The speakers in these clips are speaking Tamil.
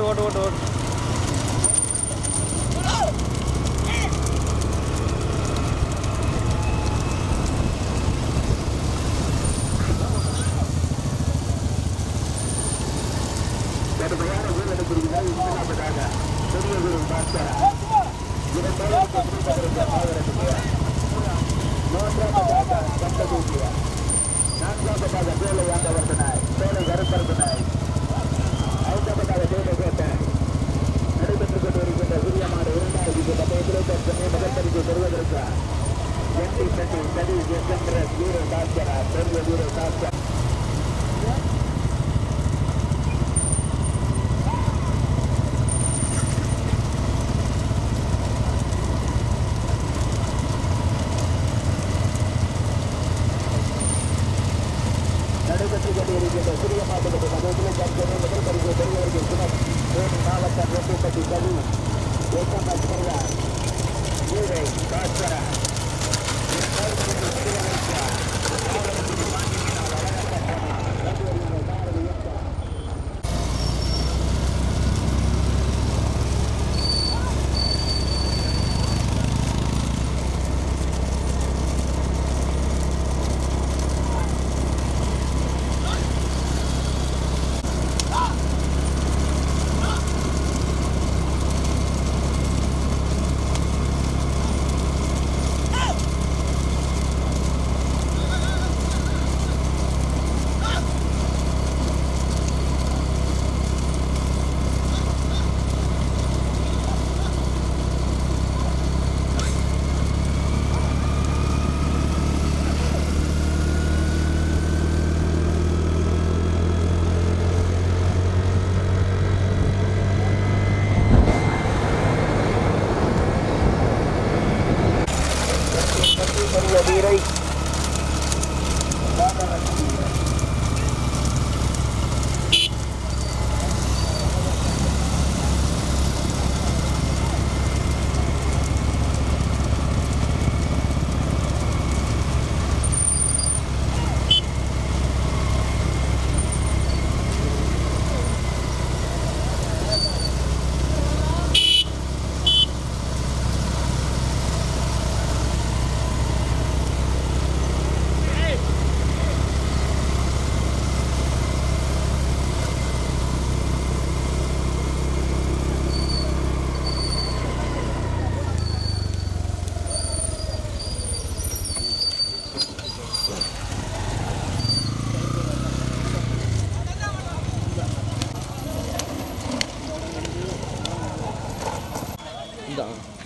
ஓட்டு ஓட்டு ஓட்டு ஓட்டு கடுமையான வீரனை புரிகிறார் இரண்டாவதாக பெரிய குரு பாஸ்கரா இரண்டாவது குருபகரந்த மாவட்டத்திலே மூன்றாவதாக கண்டதூசிய நான்காவதாக சோலை ஆண்டவர்தனாய் சோலை கருப்பரதனாய் ஐந்தாவதாக தேவகோட்டை நடைபெற்றுக் கொண்டிருக்கின்ற சிறியமான இரண்டாவது இந்த பந்தயத்திலே தற்போது முதல் பரிசு பெறுவதற்கு எட்டி தட்டி சதி என்கின்ற வீர பாஸ்கரா பெரிய வீர பாஸ்கரா நடைபெற்றுக் கொண்டிருக்கின்ற சிறிய மாவட்டத்தில் மதத்திலே தற்போது முதல் பரிசு பெறுவதற்கு சுமம் தேனி மாவட்டம் ரெட்டிப்பட்டி கவி எஸ்எம்எஸ் முருகா வீரை பாஸ்கரா பெரிய வீரை இந்த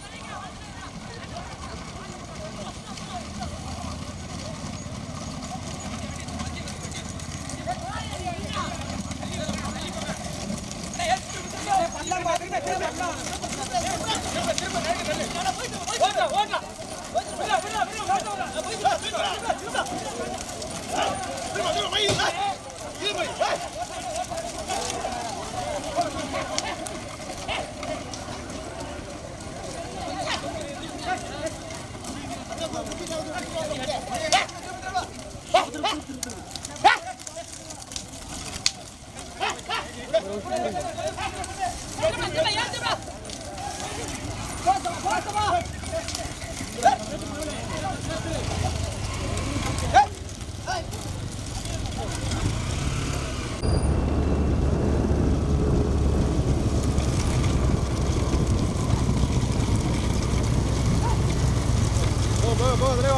போ போ போ தலைவா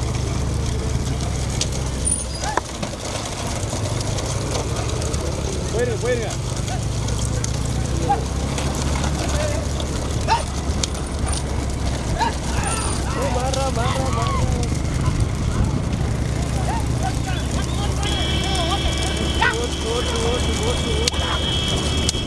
போயிருங்க போயிருங்க மாறா மாறா மாறா ஓட்டு ஓட்டு ஓட்டு ஓட்டு ஓட்டு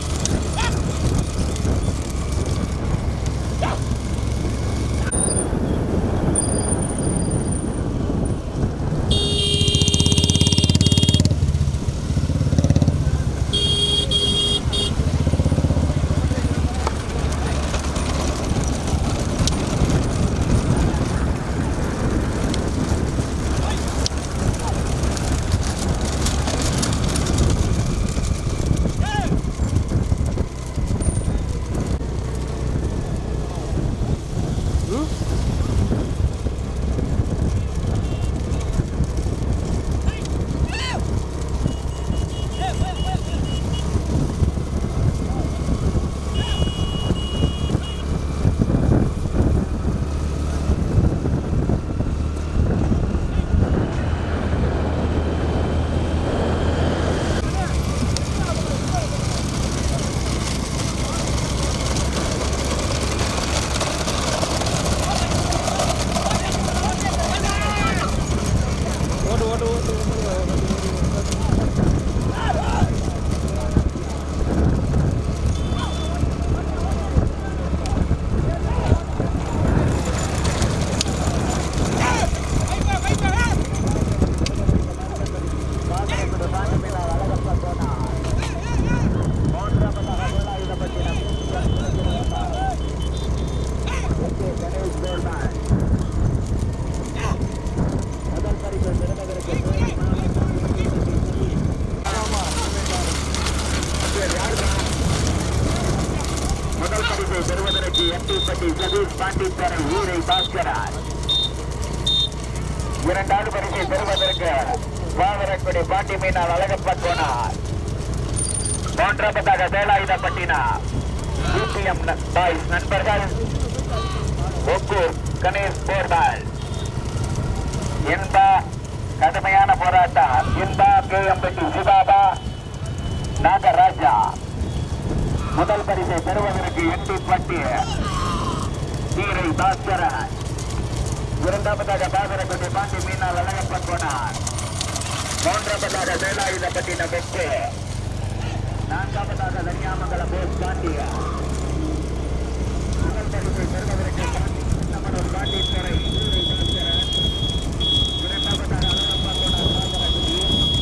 ஆ பாண்டித்தரை ஊரை பாஸ்கரார் இரண்டாவது பரிசை பெறுவதற்கு வாவரக்குடி பாண்டி மீனால் அழகப்ப போனார் மூன்றாவதாக வேலாயுதப்பட்டினார் யூபிஎம் பாய்ஸ் நண்பர்கள் ஒக்கூர் கணேஷ் போர்பால் இன்பா கடுமையான போராட்டம் இன்பா கேஎம்பட்டி சிவாபா நாகராஜா முதல் பரிசை பெறுவதற்கு எட்டு பட்டி தீரை பாஸ்கரன் இரண்டாவதாக பாதரக்குடி பாண்டி மீனால் அழகப்பன் போனார் மூன்றாவதாக வேலாயுதப்பட்டினம் வெற்றி நான்காவதாக தனியாமங்கல போஸ் பாண்டியா முதல் பரிசை பெறுவதற்கு பாண்டி சின்னமனூர் பாண்டீஸ்வரை தீரை பாஸ்கரன் இரண்டாவதாக அழகப்பன் போனார் பாதரக்குடி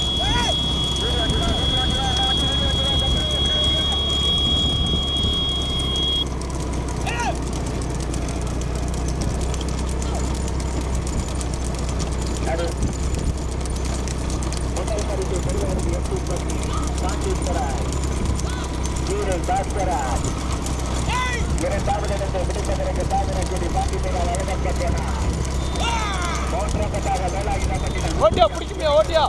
அது முதல் பரிசு பெறுவதற்கு எட்டு பட்டி பாண்டீஸ்வரர் வீரை பாஸ்கரர் இரண்டாவது இடத்தை பிடிப்பதற்கு சாதனக்குடி பாண்டிமீனால் அழகப்பட்டன மூன்றாவதாக வேலாயுதப்பட்டினம் ஓட்டியா பிடிக்குமியா ஓட்டியா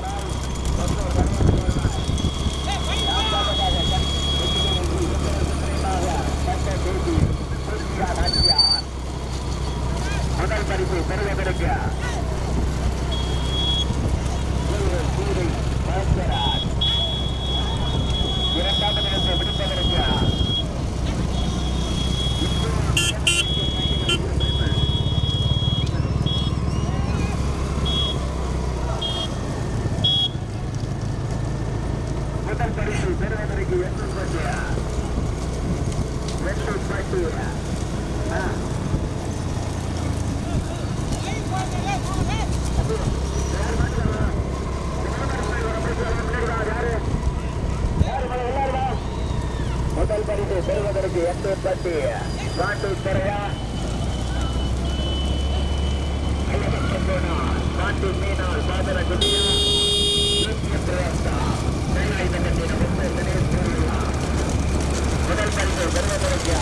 முதல் பரிசு பெறுவதற்கு இரண்டாவது இடத்தை பிடிப்பதற்கு முதல் பரிசு பெறுவதற்கு எட்டு பட்டியா எட்டு பட்டியா முதல் பரிசு பெறுவதற்கு எட்டு பட்டி காட்டு துறையா காட்டு மீனால் சாதன குடியா முதல் பரிசு பெறுவதற்கு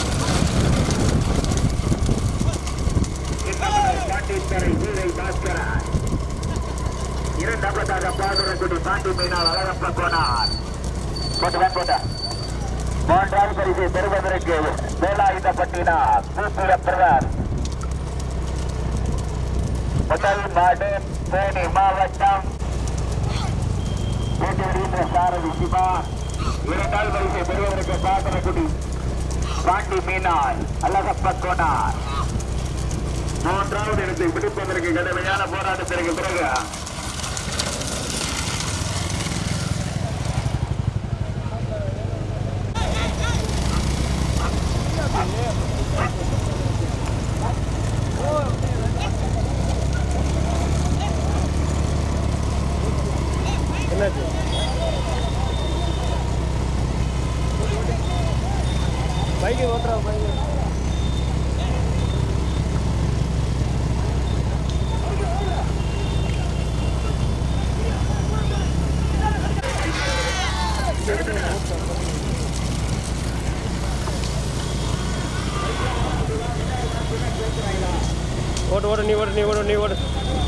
பாண்டித்தரை வீரை பாஸ்கரன் இரண்டாவதாக பாதுரக்குடி பாண்டி மீனால் அழகப்ப கோனார் போட்டு போட்ட மூன்றாவது பரிசை பெறுவதற்கு வேலாயுதப்பட்டினார் சூத்திர பிரதர் முதல் மாடு தேனி மாவட்டம் வீட்டு சாரதி சிவா இரண்டாவது பரிசை பெறுவதற்கு பாதரக்குடி பாண்டி மீனால் அழகப்ப கோனார் மூன்றாவது இடத்தை பிடிப்பதற்கு கடுமையான போராட்டத்திற்கு பிறகு என்னாச்சு பைக்கு ஓட்டுறா பைக்கு ஓடு ஓடு நீ ஓடு நீ ஓடு நீ ஓடு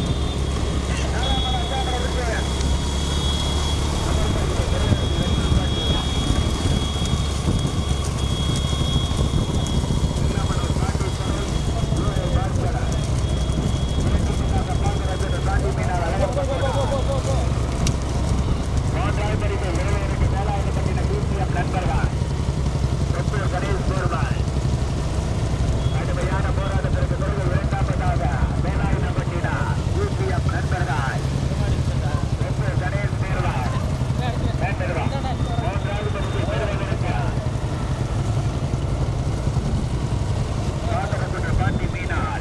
மூன்றாவது பரிசை பெறுவதற்கு வேலாயுதப்பட்டின பிசிஎம் நண்பர்கள் தொப்பூர் கணேஷ் கூறுவார் கடுமையான போராட்டத்திற்கு பிறகு இரண்டாவதாக வேலாயுதப்பட்டின பிசிஎம் நண்பர்கள் தொப்பூர் கணேஷ் கூறுவார் நண்பர்கள் மூன்றாவது பரிசை பெறுவதற்கு காதலக்குடி பாண்டி மீனாள்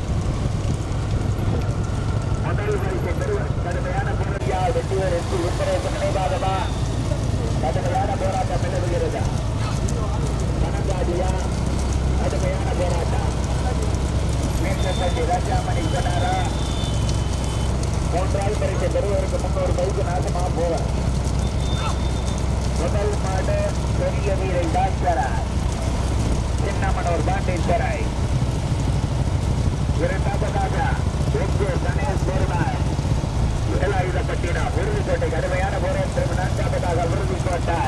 முதல் பரிசை பெறுவர் கடுமையான போராட்டியால் வெற்றிவர் என்று உத்தரவு நினைவாகவா கடுமையான போராட்டம் நிலவுகிறது மனதாதியா கடுமையான போராட்டம் மேற்கட்டி ராஜாமணி சொன்னாரா மூன்றாவது பரிசை பெறுவதற்கு முன்னூறு பைக்கு நாசமா போவார் முதல் மாடு பெரிய வீரை டாக்டரா சின்னமனூர் பாண்டேஸ்வரை இரண்டாவதாக எங்கே கணேஷ் பெருமாள் வேலாயுதப்பட்டினம் உறுதிக்கோட்டை கடுமையான போராட்டம் நான்காவதாக உறுதிக்கோட்டை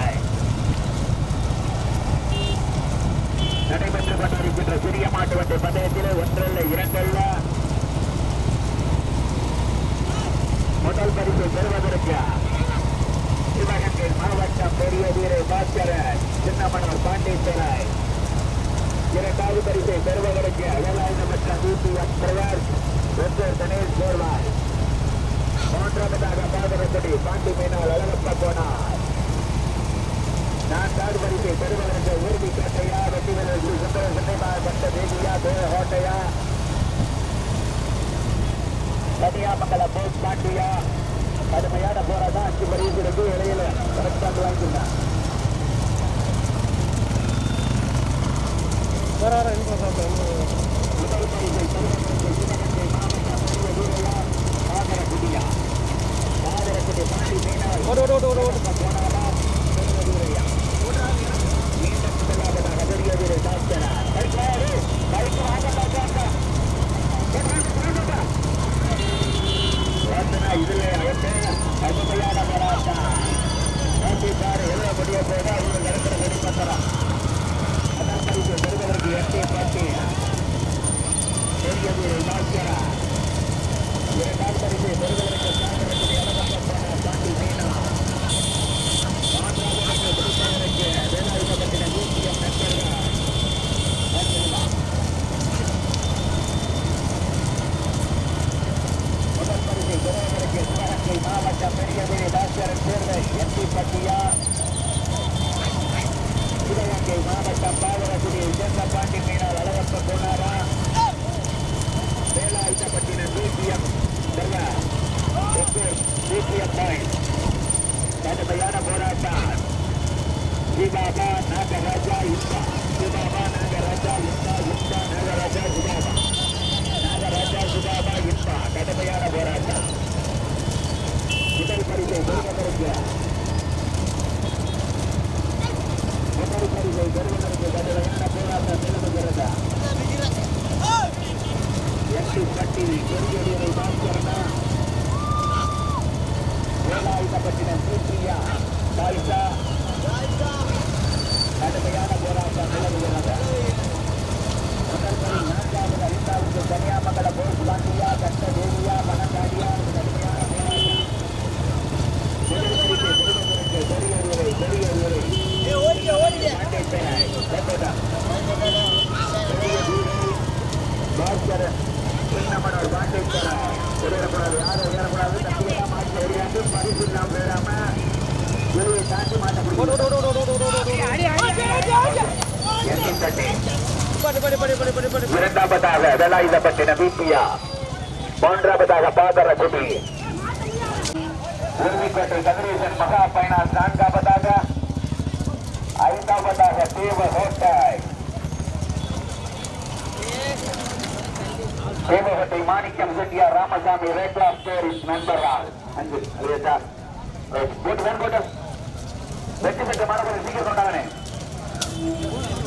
நடைபெற்றுக் கொண்டிருக்கின்ற சிறிய மாட்டு வண்டி பந்தயத்திலே ஒன்றல்ல இரண்டல்ல முதல் பரிசு பெறுவதற்கு சிவகங்கை மாவட்டம் பெரிய வீரை பாஸ்கரன் சின்னமனூர் பாண்டீஸ்வரர் இரண்டாவது பரிசை பெறுவதற்கு வேலாயுதம் பெற்ற பிபிஎம் பிரகாஷ் ஒற்றர் கணேஷ் கோர்வாய் மூன்றாவதாக பாதரப்படி பாண்டி மீனால் அழகப்ப போனார் நான்காவது பரிசை பெறுவதற்கு உறுதி கோட்டையா வெற்றி வீரர் சுந்தர சென்னைமா பட்ட தேவியா தேவ கோட்டையா கனியாமங்கல போஸ் பாண்டியா கடுமையான போராட்டம் அஞ்சு பரிசு இருக்கு இடையில கரெக்டாக வாங்கிட்டான் வேற வேற இன்னும் சாப்பிடுறேன் முதல் பரிசை பெறுவதற்கு சிவகங்கை மாவட்டம் பெரிய வீரையா பாதரக்குடியா பாதரக்குடி பாண்டி மீனால் ஓடு ஓடு ஓடு ஓடு ஓடு போனாலா பெரிய வீரையா மீண்டும் முதலாவதாக பெரிய வீரை சாஸ்திரா கருக்காரு கருக்கு வாங்க பார்த்தாங்க வாசனா இதுல அவருக்கு கடுமையான போராட்டம் கண்டிப்பாரு எவ்வளவு முடிய போதா அவங்க நடக்கிற வெளிப்பத்தலாம் அதான் பரிசு பெறுவதற்கு எட்டை பாட்டி பெரிய வீரை சாஸ்திரா இரண்டாம் பரிசை பெறுவதற்கு சாகரத்தில் இளவரச பாண்டி மீனா மாற்றாவதற்கு பிடிப்பதற்கு வேலாயுதப்பட்டின ஊசியம் நண்பர்கள் முதல் பரிசை பெறுவதற்கு சிவகங்கை மாவட்டம் பெரியவே டாக்டர் தேர்வை எம்பி பட்டியா சிவகங்கை மாவட்டம் பாவரகுடியை சேர்ந்த பாண்டி மீனால் அழகப்ப போனாரா வேலாயுதப்பட்டினம் பிபிஎம் பிபிஎம் பாயிண்ட் கடுமையான போராட்டம் சிவாபா நாகராஜா இந்தா சிவாபா நாகராஜா இந்தா இந்தா நாகராஜா சிவாபா நாகராஜா சுபாபா இன்பா கடுமையான போராட்டம் முதல் பரிசை பெறுவதற்கு முதல் பரிசை பெறுவதற்கு கடுமையான போராட்டம் நிலவுகிறது எட்டு பட்டி பெரியடியை பாஸ்கரனா வேலாயுதப்பட்டினம் சூத்ரியா சாயிஷா கடுமையான போராட்டம் நிலவுகிறது முதல் படி நான்காவது ஐந்தாவது கன்னியாமங்கல போஸ் பாண்டியா கட்ட தேவியா பணக்காடியா கடுமையான போராட்டம் முதல் பரிசை பெறுவதற்கு பெரிய வீரை பெரிய வீரை பாண்டியப்பேரை சென்றதா பெரிய வீரை பாஸ்கரன் சின்னமனோர் பாண்டேஸ்வரர் வெளியிடக்கூடாது யாரும் ஏறக்கூடாது தப்பியெல்லாம் மாற்றி வருகிறாங்க பரிசு நாம் பெறாம வெளியை தாண்டி மாட்ட ஓடு முடியும் ஓடு ஓடு ஓடு ஓடு ஓடு ஓடு எண்ணி தட்டி படி படி படி படி படி படி இரண்டாவதாக வேலாயுதப்பட்டின பிபியா மூன்றாவதாக பாதரகுடி உறுதிக்கோட்டை கதிரேசன் மகா பைனான்ஸ் நான்காவதாக ஐந்தாவதாக தேவ ஹோட்டாய் Devakottai Manickam Chettiar Ramasamy red class stories நண்பர்கள் அஞ்சு லேட்டா போட்டு போட்டு போட்டு வெற்றி பெற்ற மாணவர்கள் சீக்கிரம் கொண்டாங்கனே